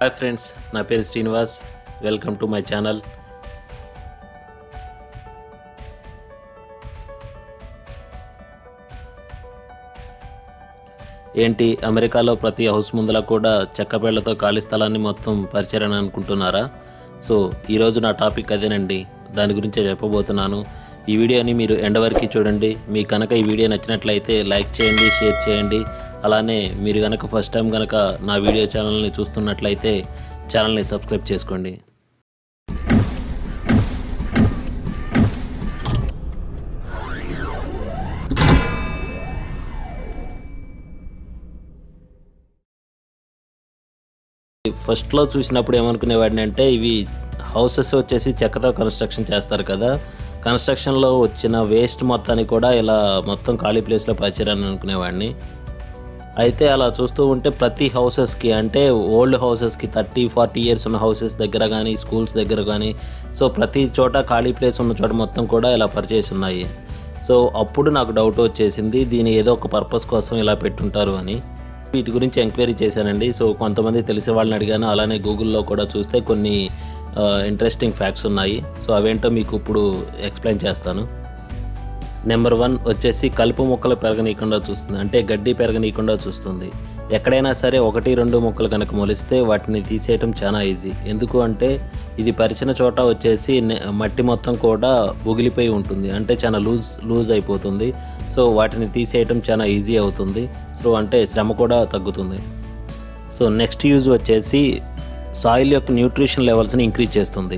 hi friends నా పేరు Srinivas welcome to my channel ఏంటి అమెరికాలో ప్రతి హౌస్ ముందల కూడా చెక్కపేళ్లతో ఖాళీ స్థలాన్ని మొత్తం పరిచారని అనుకుంటున్నారా సో ఈరోజు నా టాపిక్ అదేనండి దాని గురించే చెప్పబోతున్నాను ఈ వీడియోని మీరు ఎండ్ వరకు చూడండి మీకు కనుక ఈ వీడియో నచ్చినట్లయితే లైక్ చేయండి షేర్ చేయండి అలానే మీరు కనుక ఫస్ట్ టైం కనుక నా వీడియో ఛానల్ని చూస్తున్నట్లయితే ఛానల్ని సబ్స్క్రైబ్ చేసుకోండి ఫస్ట్లో చూసినప్పుడు ఏమనుకునేవాడిని అంటే ఇవి హౌసెస్ వచ్చేసి చెక్కతో కన్స్ట్రక్షన్ చేస్తారు కదా కన్స్ట్రక్షన్లో వచ్చిన వేస్ట్ మొత్తాన్ని కూడా ఇలా మొత్తం ఖాళీ ప్లేస్లో పరిచారని అనుకునేవాడిని అయితే అలా చూస్తూ ఉంటే ప్రతి హౌసెస్కి అంటే ఓల్డ్ హౌసెస్కి థర్టీ ఫార్టీ ఇయర్స్ ఉన్న హౌసెస్ దగ్గర కానీ స్కూల్స్ దగ్గర కానీ సో ప్రతి చోట ఖాళీ ప్లేస్ ఉన్న చోట మొత్తం కూడా ఇలా పరిచేసి ఉన్నాయి సో అప్పుడు నాకు డౌట్ వచ్చేసింది దీని ఏదో ఒక పర్పస్ కోసం ఇలా పెట్టుంటారు అని వీటి గురించి ఎంక్వైరీ చేశానండి సో కొంతమంది తెలిసే వాళ్ళని అడిగాను అలానే గూగుల్లో కూడా చూస్తే కొన్ని ఇంట్రెస్టింగ్ ఫ్యాక్ట్స్ ఉన్నాయి సో అవేంటో మీకు ఇప్పుడు ఎక్స్ప్లెయిన్ చేస్తాను నెంబర్ వన్ వచ్చేసి కలుపు మొక్కలు పెరగనీయకుండా చూస్తుంది అంటే గడ్డి పెరగనీయకుండా చూస్తుంది ఎక్కడైనా సరే ఒకటి రెండు మొక్కలు కనుక మొలిస్తే వాటిని తీసేయటం చాలా ఈజీ ఎందుకు అంటే ఇది పరిచిన చోట వచ్చేసి నె- మట్టి మొత్తం కూడా ఉగిలిపోయి ఉంటుంది అంటే చాలా లూజ్ లూజ్ అయిపోతుంది సో వాటిని తీసేయటం చాలా ఈజీ అవుతుంది సో అంటే శ్రమ కూడా తగ్గుతుంది సో నెక్స్ట్ యూజ్ వచ్చేసి సాయిల్ యొక్క న్యూట్రిషన్ లెవెల్స్ని ఇంక్రీజ్ చేస్తుంది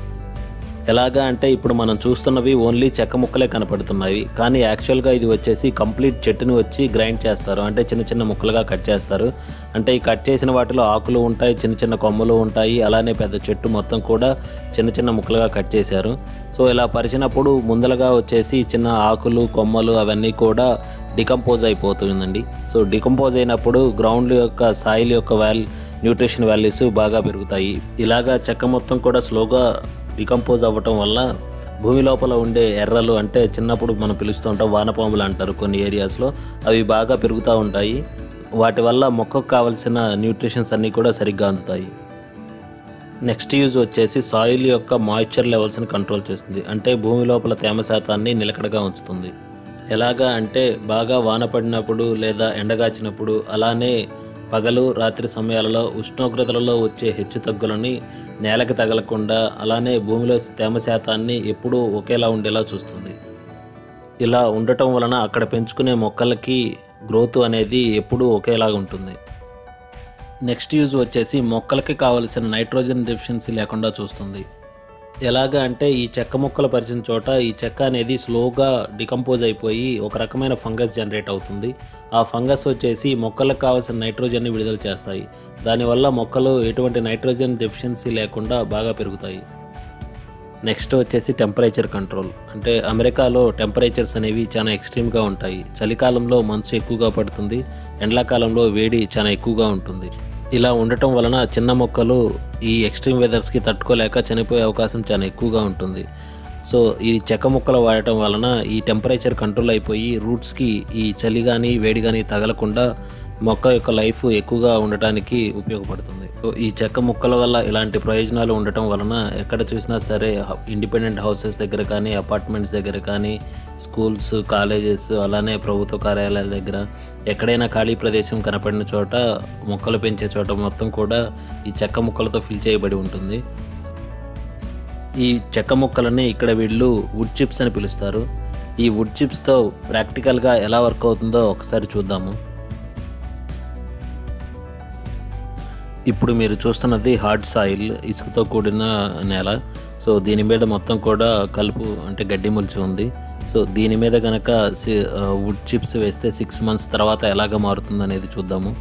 ఎలాగా అంటే ఇప్పుడు మనం చూస్తున్నవి ఓన్లీ చెక్క ముక్కలే కనపడుతున్నాయి కానీ యాక్చువల్గా ఇది వచ్చేసి కంప్లీట్ చెట్టుని వచ్చి గ్రైండ్ చేస్తారు అంటే చిన్న చిన్న ముక్కలుగా కట్ చేస్తారు అంటే ఈ కట్ చేసిన వాటిలో ఆకులు ఉంటాయి చిన్న చిన్న కొమ్మలు ఉంటాయి అలానే పెద్ద చెట్టు మొత్తం కూడా చిన్న చిన్న ముక్కలుగా కట్ చేశారు సో ఇలా పరిచినప్పుడు ముందలగా వచ్చేసి చిన్న ఆకులు కొమ్మలు అవన్నీ కూడా డికంపోజ్ అయిపోతుందండి సో డికంపోజ్ అయినప్పుడు గ్రౌండ్ యొక్క సాయిల్ యొక్క వాల్ న్యూట్రిషన్ వాల్యూస్ బాగా పెరుగుతాయి ఇలాగా చెక్క మొత్తం కూడా స్లోగా డికంపోజ్ అవ్వటం వల్ల భూమి లోపల ఉండే ఎర్రలు అంటే చిన్నప్పుడు మనం పిలుస్తూ ఉంటాం వానపాములు అంటారు కొన్ని ఏరియాస్లో అవి బాగా పెరుగుతూ ఉంటాయి వాటి వల్ల మొక్కకు కావలసిన న్యూట్రిషన్స్ అన్నీ కూడా సరిగ్గా అందుతాయి నెక్స్ట్ యూజ్ వచ్చేసి సాయిల్ యొక్క మాయిశ్చర్ లెవెల్స్ని కంట్రోల్ చేస్తుంది అంటే భూమి లోపల తేమ శాతాన్ని నిలకడగా ఉంచుతుంది ఎలాగా అంటే బాగా వాన పడినప్పుడు లేదా ఎండగాచినప్పుడు అలానే పగలు రాత్రి సమయాలలో ఉష్ణోగ్రతలలో వచ్చే హెచ్చుతగ్గులని నేలకి తగలకుండా అలానే భూమిలో తేమ శాతాన్ని ఎప్పుడూ ఒకేలా ఉండేలా చూస్తుంది ఇలా ఉండటం వలన అక్కడ పెంచుకునే మొక్కలకి గ్రోత్ అనేది ఎప్పుడూ ఒకేలాగా ఉంటుంది నెక్స్ట్ యూజ్ వచ్చేసి మొక్కలకి కావలసిన నైట్రోజన్ డెఫిషియన్సీ లేకుండా చూస్తుంది ఎలాగా అంటే ఈ చెక్క మొక్కలు పరిచిన చోట ఈ చెక్క అనేది స్లోగా డికంపోజ్ అయిపోయి ఒక రకమైన ఫంగస్ జనరేట్ అవుతుంది ఆ ఫంగస్ వచ్చేసి మొక్కలకు కావాల్సిన నైట్రోజన్ని విడుదల చేస్తాయి దానివల్ల మొక్కలు ఎటువంటి నైట్రోజన్ డెఫిషియన్సీ లేకుండా బాగా పెరుగుతాయి నెక్స్ట్ వచ్చేసి టెంపరేచర్ కంట్రోల్ అంటే అమెరికాలో టెంపరేచర్స్ అనేవి చాలా ఎక్స్ట్రీమ్గా ఉంటాయి చలికాలంలో మంచు ఎక్కువగా పడుతుంది ఎండాకాలంలో వేడి చాలా ఎక్కువగా ఉంటుంది ఇలా ఉండటం వలన చిన్న మొక్కలు ఈ ఎక్స్ట్రీమ్ వెదర్స్కి తట్టుకోలేక చనిపోయే అవకాశం చాలా ఎక్కువగా ఉంటుంది సో ఈ చెక్క మొక్కలు వాడటం వలన ఈ టెంపరేచర్ కంట్రోల్ అయిపోయి రూట్స్కి ఈ చలి కానీ వేడి కానీ తగలకుండా మొక్క యొక్క లైఫ్ ఎక్కువగా ఉండటానికి ఉపయోగపడుతుంది సో ఈ చెక్క మొక్కల వల్ల ఇలాంటి ప్రయోజనాలు ఉండటం వలన ఎక్కడ చూసినా సరే ఇండిపెండెంట్ హౌసెస్ దగ్గర కానీ అపార్ట్మెంట్స్ దగ్గర కానీ స్కూల్స్ కాలేజెస్ అలానే ప్రభుత్వ కార్యాలయాల దగ్గర ఎక్కడైనా ఖాళీ ప్రదేశం కనపడిన చోట మొక్కలు పెంచే చోట మొత్తం కూడా ఈ చెక్క మొక్కలతో ఫిల్ చేయబడి ఉంటుంది ఈ చెక్క ముక్కలని ఇక్కడ వీళ్ళు వుడ్ చిప్స్ అని పిలుస్తారు ఈ వుడ్ చిప్స్తో ప్రాక్టికల్గా ఎలా వర్క్ అవుతుందో ఒకసారి చూద్దాము ఇప్పుడు మీరు చూస్తున్నది హార్డ్ సాయిల్ ఇసుకతో కూడిన నేల సో దీని మీద మొత్తం కూడా కలుపు అంటే గడ్డి మొలిచి ఉంది సో దీని మీద కనుక వుడ్ చిప్స్ వేస్తే సిక్స్ మంత్స్ తర్వాత ఎలాగ మారుతుంది అనేది చూద్దాము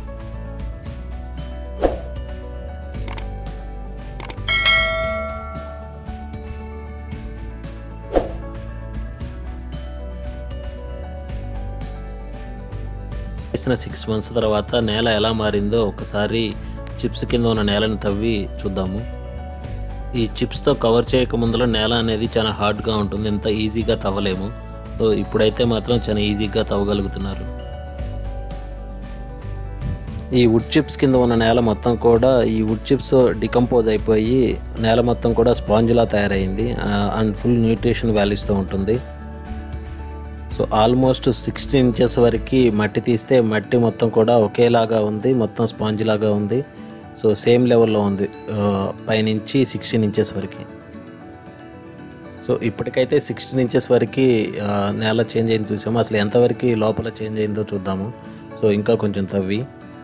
వేసిన సిక్స్ మంత్స్ తర్వాత నేల ఎలా మారిందో ఒకసారి చిప్స్ కింద ఉన్న నేలను తవ్వి చూద్దాము ఈ చిప్స్తో కవర్ చేయక ముందులో నేల అనేది చాలా హార్డ్గా ఉంటుంది ఎంత ఈజీగా తవ్వలేము సో ఇప్పుడైతే మాత్రం చాలా ఈజీగా తవ్వగలుగుతున్నారు ఈ వుడ్ చిప్స్ కింద ఉన్న నేల మొత్తం కూడా ఈ వుడ్ చిప్స్ డికంపోజ్ అయిపోయి నేల మొత్తం కూడా స్పాంజ్లా తయారైంది అండ్ ఫుల్ న్యూట్రిషన్ వాల్యూస్తో ఉంటుంది సో ఆల్మోస్ట్ సిక్స్టీన్ ఇంచెస్ వరకు మట్టి తీస్తే మట్టి మొత్తం కూడా ఒకేలాగా ఉంది మొత్తం స్పాంజ్ లాగా ఉంది సో సేమ్ లెవెల్లో ఉంది ఆ, పైనుంచి సిక్స్టీన్ ఇంచెస్ వరకు సో ఇప్పటికైతే సిక్స్టీన్ ఇంచెస్ వరకు ఆ, నేల చేంజ్ అయింది చూసాము అసలు ఎంతవరకు లోపల చేంజ్ అయిందో చూద్దాము సో ఇంకా కొంచెం తవ్వి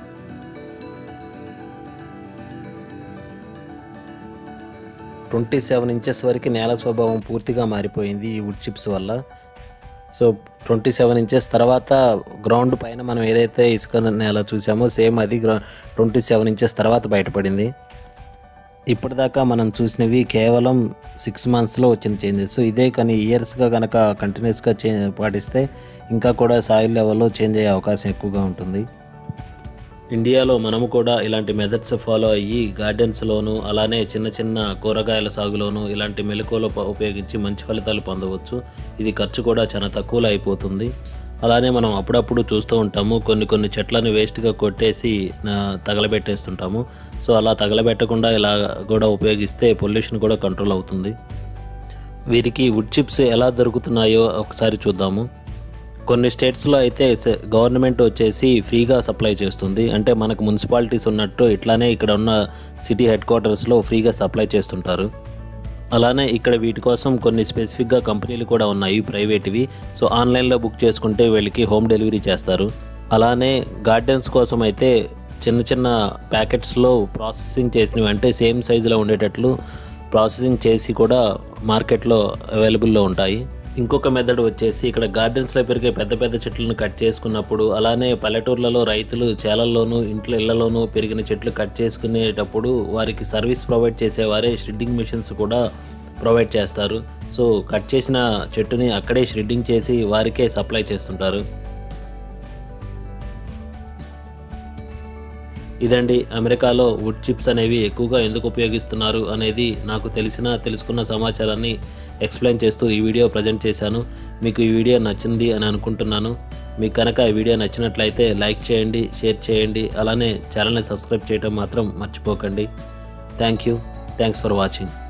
ట్వంటీ సెవెన్ ఇంచెస్ వరకు నేల స్వభావం పూర్తిగా మారిపోయింది ఈ వుడ్ చిప్స్ వల్ల సో ట్వంటీ సెవెన్ ఇంచెస్ తర్వాత గ్రౌండ్ పైన మనం ఏదైతే ఇసుక నేల చూసామో సేమ్ అది గ్రౌ ట్వంటీ సెవెన్ ఇంచెస్ తర్వాత బయటపడింది ఇప్పటిదాకా మనం చూసినవి కేవలం సిక్స్ మంత్స్లో వచ్చిన చేంజెస్ ఇదే కానీ ఇయర్స్గా కనుక కంటిన్యూస్గా చే పాటిస్తే ఇంకా కూడా సాయిల్ లెవెల్లో చేంజ్ అయ్యే అవకాశం ఎక్కువగా ఉంటుంది ఇండియాలో మనము కూడా ఇలాంటి మెథడ్స్ ఫాలో అయ్యి గార్డెన్స్లోను అలానే చిన్న చిన్న కూరగాయల సాగులోను ఇలాంటి మెలకువలు ప- ఉపయోగించి మంచి ఫలితాలు పొందవచ్చు ఇది ఖర్చు కూడా చాలా తక్కువలో అయిపోతుంది అలానే మనం అప్పుడప్పుడు చూస్తూ ఉంటాము కొన్ని కొన్ని చెట్లను వేస్ట్గా కొట్టేసి ఆ, తగలబెట్టేస్తుంటాము సో అలా తగలబెట్టకుండా ఇలా కూడా ఉపయోగిస్తే పొల్యూషన్ కూడా కంట్రోల్ అవుతుంది వీరికి వుడ్ చిప్స్ ఎలా దొరుకుతున్నాయో ఒకసారి చూద్దాము కొన్ని స్టేట్స్లో అయితే స- గవర్నమెంట్ వచ్చేసి ఫ్రీగా సప్లై చేస్తుంది అంటే మనకు మున్సిపాలిటీస్ ఉన్నట్టు ఇట్లానే ఇక్కడ ఉన్న సిటీ హెడ్ క్వార్టర్స్లో ఫ్రీగా సప్లై చేస్తుంటారు అలానే ఇక్కడ వీటి కోసం కొన్ని స్పెసిఫిక్గా కంపెనీలు కూడా ఉన్నాయి ప్రైవేట్వి సో ఆన్లైన్లో బుక్ చేసుకుంటే వీళ్ళకి హోమ్ డెలివరీ చేస్తారు అలానే గార్డెన్స్ కోసం అయితే చిన్న చిన్న ప్యాకెట్స్లో ప్రాసెసింగ్ చేసినవి అంటే సేమ్ సైజులో ఉండేటట్లు ప్రాసెసింగ్ చేసి కూడా మార్కెట్లో అవైలబుల్లో ఉంటాయి ఇంకొక మెథడ్ వచ్చేసి ఇక్కడ గార్డెన్స్లో పెరిగే పెద్ద పెద్ద చెట్లను కట్ చేసుకున్నప్పుడు అలానే పల్లెటూర్లలో రైతులు చేలల్లోనూ ఇంట్లో ఇళ్లలోనూ పెరిగిన చెట్లు కట్ చేసుకునేటప్పుడు వారికి సర్వీస్ ప్రొవైడ్ చేసేవారే షెడ్డింగ్ మిషన్స్ కూడా ప్రొవైడ్ చేస్తారు సో కట్ చేసిన చెట్టుని అక్కడే షెడ్డింగ్ చేసి వారికే సప్లై చేస్తుంటారు ఇదండి అమెరికాలో వుడ్ చిప్స్ అనేవి ఎక్కువగా ఎందుకు ఉపయోగిస్తున్నారు అనేది నాకు తెలిసిన తెలుసుకున్న సమాచారాన్ని ఎక్స్ప్లెయిన్ చేస్తూ ఈ వీడియో ప్రజెంట్ చేశాను మీకు ఈ వీడియో నచ్చింది అని అనుకుంటున్నాను మీకు కనుక ఈ వీడియో నచ్చినట్లయితే లైక్ చేయండి షేర్ చేయండి అలానే ఛానల్ని సబ్స్క్రైబ్ చేయడం మాత్రం మర్చిపోకండి thank you thanks for watching